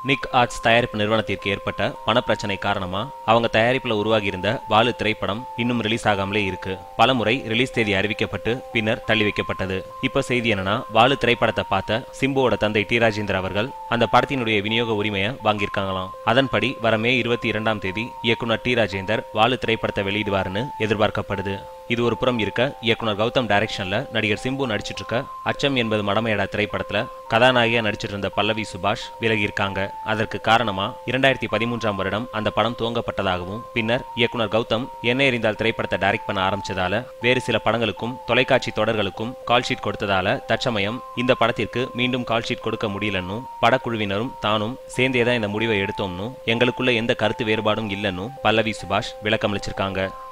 நிக் arts தயாரிப்பு நிறுவனத்திற்கு ஏற்பட்ட பணப்பிரச்சனை காரணமா அவங்க தயாரிப்புல உருவாகி இருந்த வாலு திரைப்படம் இன்னும் ரிலீஸ் ஆகாமலே இருக்கு பலமுறை ரிலீஸ் தேதி அறிவிக்கப்பட்டு பின்னர் தள்ளி வைக்கப்பட்டது இப்ப செய்தி என்னன்னா வாலு திரைப்படத்தை பார்த்த சிம்புவோட தந்தை டி ராஜேந்தர் அவர்கள் அந்த படத்தினுடைய விநியோக உரிமையை வாங்கியிருக்காங்களாம் அதன்படி வர மே இருபத்தி இரண்டாம் தேதி இயக்குனர் டி ராஜேந்தர் வாலு திரைப்படத்தை வெளியிடுவார்னு எதிர்பார்க்கப்படுது இது ஒரு புறம் இருக்க இயக்குனர் கௌதம் டைரக்ஷன்ல நடிகர் சிம்பு நடிச்சிட்டு இருக்க அச்சம் என்பது மடமையடா திரைப்படத்துல கதாநாயகியா நடிச்சிட்டு இருந்த பல்லவி சுபாஷ் விலகி இருக்காங்க அதற்கு காரணமா இரண்டாயிரத்தி பதிமூன்றாம் வருடம் அந்த படம் துவங்கப்பட்டதாகவும் பின்னர் இயக்குனர் கௌதம் என்ன எறிந்தால் திரைப்படத்தை டைரக்ட் பண்ண ஆரம்பிச்சதால வேறு சில படங்களுக்கும் தொலைக்காட்சி தொடர்களுக்கும் கால் ஷீட் கொடுத்ததால தற்சமயம் இந்த படத்திற்கு மீண்டும் கால் ஷீட் கொடுக்க முடியலன்னு படக்குழுவினரும் தானும் சேர்ந்தே தான் இந்த முடிவை எடுத்தோம்னு எங்களுக்குள்ள எந்த கருத்து வேறுபாடும் இல்லைன்னு பல்லவி சுபாஷ் விளக்கமளிச்சிருக்காங்க